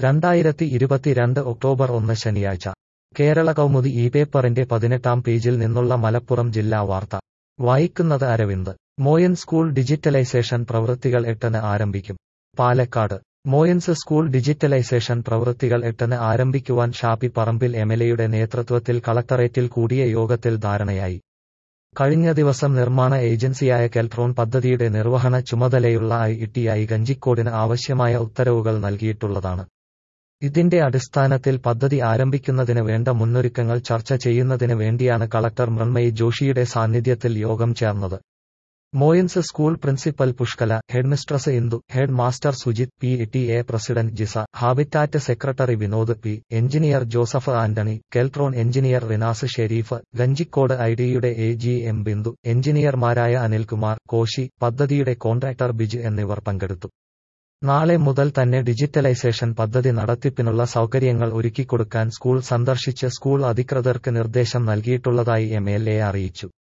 രണ്ടായിരത്തി ഇരുപത്തിരണ്ട് ഒക്ടോബർ ഒന്ന് ശനിയാഴ്ച കേരള കൗമുദി ഈ പേപ്പറിന്റെ പതിനെട്ടാം പേജിൽ നിന്നുള്ള മലപ്പുറം ജില്ലാ വാർത്ത വായിക്കുന്നത് അരവിന്ദ് മോയൻ സ്കൂൾ ഡിജിറ്റലൈസേഷൻ പ്രവൃത്തികൾ എട്ടിന് ആരംഭിക്കും പാലക്കാട് മോയൻസ് സ്കൂൾ ഡിജിറ്റലൈസേഷൻ പ്രവൃത്തികൾ എട്ടിന് ആരംഭിക്കുവാൻ ഷാപ്പി പറമ്പിൽ എംഎൽഎയുടെ നേതൃത്വത്തിൽ കളക്ടറേറ്റിൽ കൂടിയ യോഗത്തിൽ ധാരണയായി കഴിഞ്ഞ ദിവസം നിർമ്മാണ ഏജൻസിയായ കെൽട്രോൺ പദ്ധതിയുടെ നിർവഹണ ചുമതലയുള്ള ഐ ഇ ഗഞ്ചിക്കോടിന് ആവശ്യമായ ഉത്തരവുകൾ നൽകിയിട്ടുള്ളതാണ് ഇതിന്റെ അടിസ്ഥാനത്തിൽ പദ്ധതി ആരംഭിക്കുന്നതിന് വേണ്ട മുന്നൊരുക്കങ്ങൾ ചർച്ച ചെയ്യുന്നതിന് വേണ്ടിയാണ് കളക്ടർ മൃണ്മയി ജോഷിയുടെ സാന്നിധ്യത്തിൽ യോഗം ചേർന്നത് Moyans school principal Pushkala headmistress Indu head master Sujith P T A president Jisa Habitat secretary Vinod P engineer Joseph Antony Keltron engineer Rinas Sherif Kanjikode ഐഡിയുടെ എ ജി എം ബിന്ദു എഞ്ചിനീയർമാരായ അനിൽകുമാർ കോശി പദ്ധതിയുടെ കോൺട്രാക്ടർ ബിജു എന്നിവർ പങ്കെടുത്തു നാളെ മുതൽ തന്നെ ഡിജിറ്റലൈസേഷൻ പദ്ധതി നടത്തിപ്പിനുള്ള സൗകര്യങ്ങൾ ഒരുക്കിക്കൊടുക്കാൻ സ്കൂൾ സന്ദർശിച്ച് സ്കൂൾ അധികൃതർക്ക് നിർദ്ദേശം നൽകിയിട്ടുള്ളതായി എം എൽ എ അറിയിച്ചു